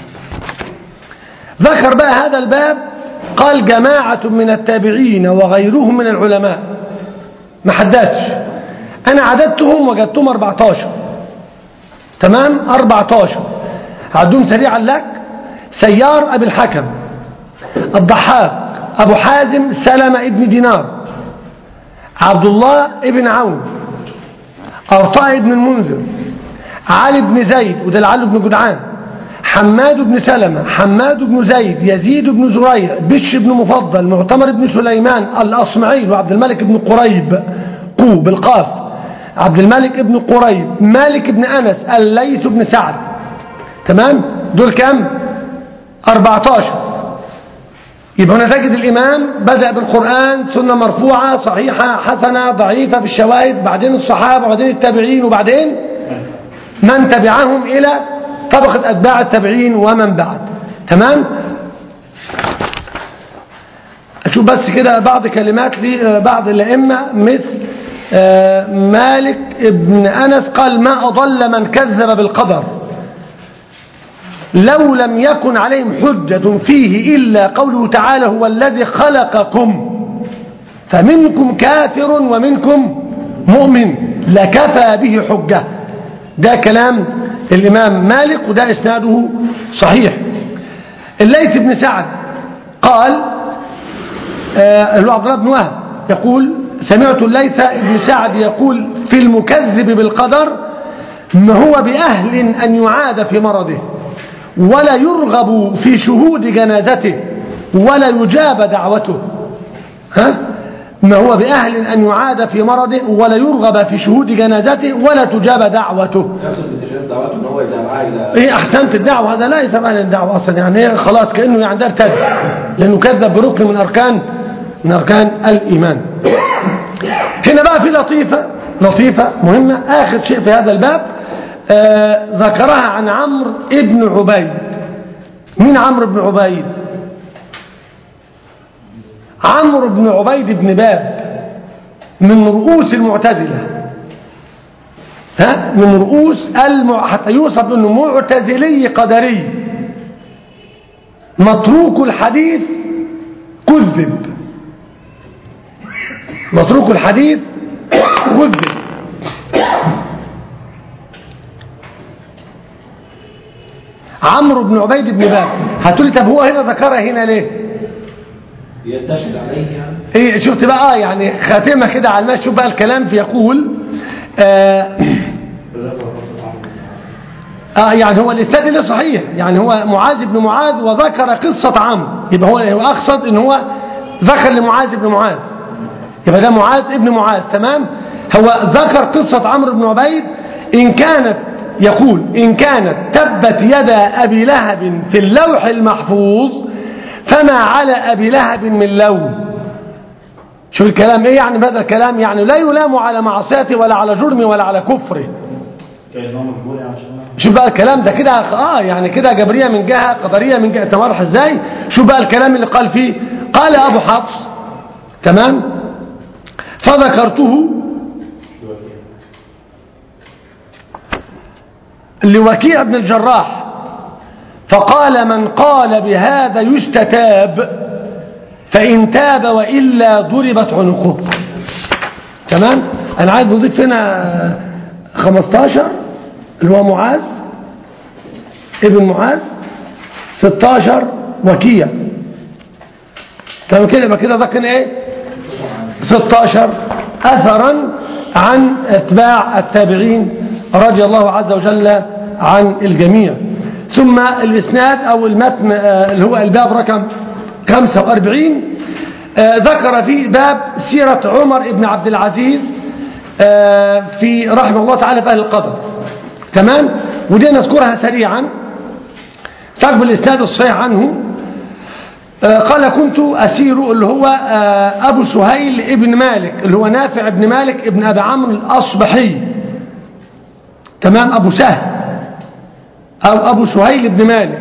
ذكر بقى هذا الباب قال جماعة من التابعين وغيرهم من العلماء ما حددش أنا عددتهم وجدتهم 14 تمام 14 عدهم سريعا لك سيار أبي الحكم الضحاك أبو حازم سلمة ابن دينار عبد الله ابن عون أرطاء ابن المنذر علي بن زيد وده لعله بن جدعان حماد بن سلمة حماد بن زيد يزيد بن زريع بش بن مفضل معتمر بن سليمان الأصمعي وعبد الملك بن قريب قو بالقاف عبد الملك بن قريب مالك بن أنس الليث بن سعد تمام دول كم 14 يبقى هنا تجد الإمام بدأ بالقرآن سنة مرفوعة صحيحة حسنة ضعيفة في الشواهد بعدين الصحابة وبعدين التابعين وبعدين من تبعهم إلى طبقة أتباع التابعين ومن بعد تمام أشوف بس كده بعض كلمات لبعض الأئمة مثل آه، مالك ابن أنس قال ما أضل من كذب بالقدر لو لم يكن عليهم حجة فيه إلا قوله تعالى هو الذي خلقكم فمنكم كافر ومنكم مؤمن لكفى به حجة ده كلام الإمام مالك وده إسناده صحيح الليث بن سعد قال آه، اللي هو عبد الله بن وهب يقول سمعت الليث بن سعد يقول في المكذب بالقدر ما هو بأهل أن يعاد في مرضه ولا يرغب في شهود جنازته ولا يجاب دعوته ها ما هو بأهل أن يعاد في مرضه ولا يرغب في شهود جنازته ولا تجاب دعوته يقصد بتشهير دعوته ان هو يدعى الى ايه احسنت الدعوه هذا لا يسمى عن الدعوه اصلا يعني إيه خلاص كانه يعني ده ارتد لانه كذب بركن من اركان من اركان الايمان هنا بقى في لطيفه لطيفه مهمه اخر شيء في هذا الباب آه ذكرها عن عمرو ابن عبيد مين عمرو بن عبيد عمرو بن عبيد بن باب من رؤوس المعتزله ها من رؤوس الم... حتى يوصف انه معتزلي قدري متروك الحديث كذب متروك الحديث كذب عمرو بن عبيد بن باب هتقولي طب هو هنا ذكرها هنا ليه يستشهد عليه يعني ايه شفت بقى يعني خاتمه كده على الماشي شوف بقى الكلام بيقول آه آه يعني هو الإسناد ده صحيح يعني هو معاذ بن معاذ وذكر قصة عمرو يبقى هو هو أقصد إن هو ذكر لمعاذ بن معاذ يبقى ده معاذ ابن معاذ تمام هو ذكر قصة عمرو بن عبيد إن كانت يقول إن كانت تبت يدا أبي لهب في اللوح المحفوظ فما على أبي لهب من لوم شوف الكلام إيه يعني هذا الكلام يعني لا يلام على معصيته ولا على جرمه ولا على كفره شوف بقى الكلام ده كده اه يعني كده جبريه من جهه قدريه من جهه تمرح ازاي شوف بقى الكلام اللي قال فيه قال ابو حفص تمام فذكرته لوكيع بن الجراح فقال من قال بهذا يستتاب فإن تاب وإلا ضربت عنقه تمام أنا عايز نضيف هنا 15 اللي هو معاذ ابن معاذ 16 وكيع تمام كده يبقى كده ده كان ايه 16 اثرا عن اتباع التابعين رضي الله عز وجل عن الجميع ثم الاسناد او المتن آه، اللي هو الباب رقم 45 آه، ذكر فيه باب سيرة عمر بن عبد العزيز آه، في رحمه الله تعالى في أهل القدر تمام ودي نذكرها سريعا صاحب الإسناد الصحيح عنه آه، قال كنت أسير اللي هو آه، أبو سهيل ابن مالك اللي هو نافع ابن مالك ابن أبي عمرو الأصبحي تمام أبو سهل أو أبو سهيل ابن مالك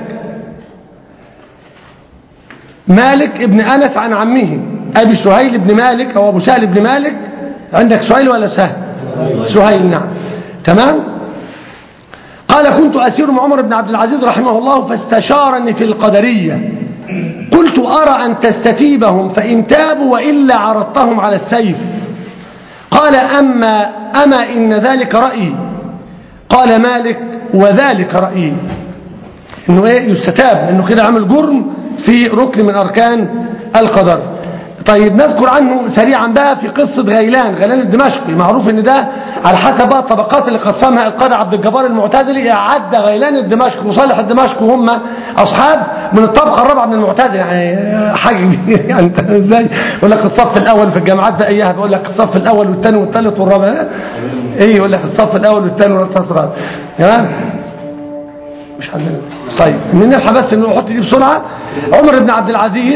مالك ابن أنس عن عمه أبي سهيل ابن مالك أو أبو سهل ابن مالك عندك سهيل ولا سهل سهيل نعم تمام قال كنت أسير مع عمر بن عبد العزيز رحمه الله فاستشارني في القدرية قلت أرى أن تستتيبهم فإن تابوا وإلا عرضتهم على السيف قال أما أما إن ذلك رأيي قال مالك وذلك رأيي إنه إيه يستتاب إنه كده عمل جرم في ركن من أركان القدر طيب نذكر عنه سريعا بقى في قصة غيلان غيلان الدمشقي معروف ان ده على حسب بقى الطبقات اللي قسمها القاضي عبد الجبار المعتزلي عدى غيلان الدمشقي وصالح الدمشقي وهم اصحاب من الطبقة الرابعة من المعتزلة يعني حاجة كبيرة يعني انت ازاي يقول لك الصف الاول في الجامعات ده اياها بيقول لك الصف الاول والثاني والثالث والرابع ايه يقول لك الصف الاول والثاني والثالث والرابع تمام مش عندنا طيب نلحق بس انه نحط دي بسرعة عمر بن عبد العزيز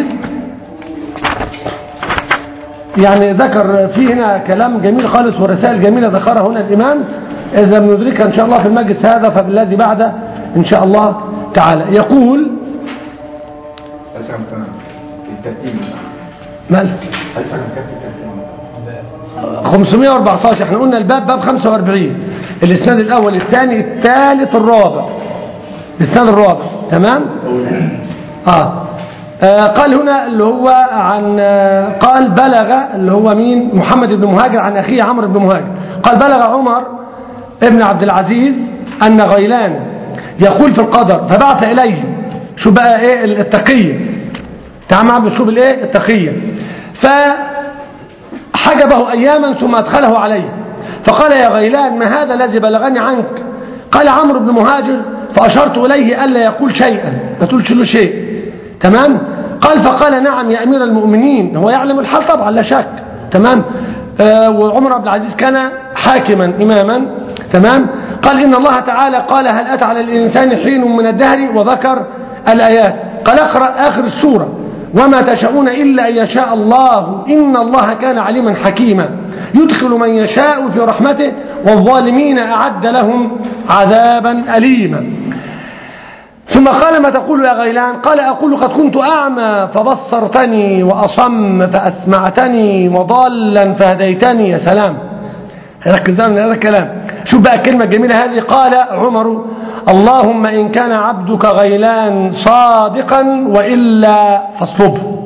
يعني ذكر في هنا كلام جميل خالص ورسائل جميلة ذكرها هنا الإمام إذا بندركها إن شاء الله في المجلس هذا فبالذي بعده إن شاء الله تعالى يقول أسرع تمام الترتيب مال أسرع كم في الترتيب 514 احنا قلنا الباب باب 45 الاسناد الاول الثاني الثالث الرابع الاسناد الرابع تمام آه. آه قال هنا اللي هو عن آه قال بلغ اللي هو مين محمد بن مهاجر عن اخيه عمرو بن مهاجر قال بلغ عمر ابن عبد العزيز ان غيلان يقول في القدر فبعث اليه شو بقى ايه التقيه تعال معاه باسلوب الايه التقيه ف حجبه أياما ثم أدخله عليه فقال يا غيلان ما هذا الذي بلغني عنك قال عمرو بن مهاجر فأشرت إليه ألا يقول شيئا ما تقولش له شيء تمام قال فقال نعم يا أمير المؤمنين هو يعلم الحال طبعا لا شك تمام آه وعمر بن العزيز كان حاكما إماما تمام قال إن الله تعالى قال هل أتى على الإنسان حين من الدهر وذكر الآيات قال اقرأ آخر السورة وما تشاءون إلا أن يشاء الله إن الله كان عليما حكيما يدخل من يشاء في رحمته والظالمين أعد لهم عذابا أليما ثم قال ما تقول يا غيلان قال أقول قد كنت أعمى فبصرتني وأصم فأسمعتني وضالا فهديتني يا سلام ركز من هذا الكلام شوف بقى الكلمة الجميلة هذه قال عمر اللهم إن كان عبدك غيلان صادقا وإلا فاصلبه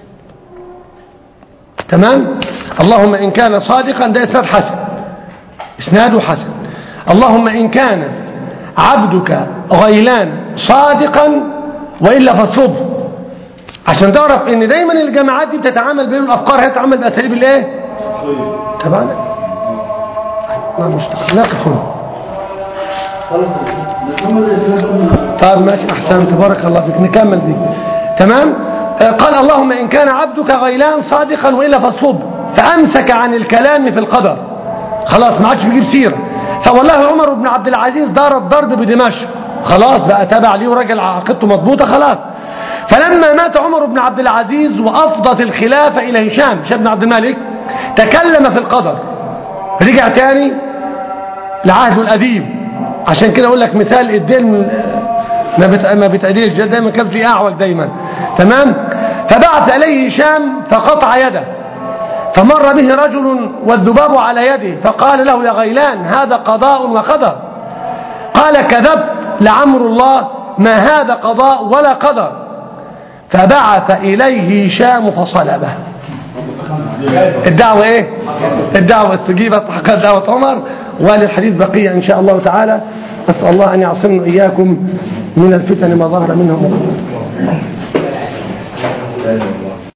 تمام اللهم إن كان صادقا ده إسناد حسن إسناده حسن اللهم إن كان عبدك غيلان صادقا وإلا فاصلبه عشان تعرف ان دايما الجامعات دي بتتعامل بين الافكار هي تتعامل باساليب الايه طبعا لا مستقيم نقف هنا نكمل الإسلام طيب ماشي احسنت بارك الله فيك نكمل دي تمام آه، قال اللهم ان كان عبدك غيلان صادقا والا فاصلب فامسك عن الكلام في القدر خلاص ما عادش بيجيب سيره فوالله عمر بن عبد العزيز دار الضرب بدمشق خلاص بقى تابع ليه وراجل عقيدته مضبوطه خلاص فلما مات عمر بن عبد العزيز وافضت الخلافه الى هشام هشام بن عبد الملك تكلم في القدر رجع تاني لعهده القديم عشان كده اقول لك مثال الدين ما بت... ما بتعديش ده دايما كان في اعوج دايما تمام فبعث اليه هشام فقطع يده فمر به رجل والذباب على يده فقال له يا غيلان هذا قضاء وقدر قال كذبت لعمر الله ما هذا قضاء ولا قدر فبعث إليه هشام فصلبه الدعوة ايه الدعوة استجيبت حقا دعوة عمر وللحديث بقية ان شاء الله تعالى أسأل الله أن يعصمنا إياكم من الفتن ما ظهر منها وما بطن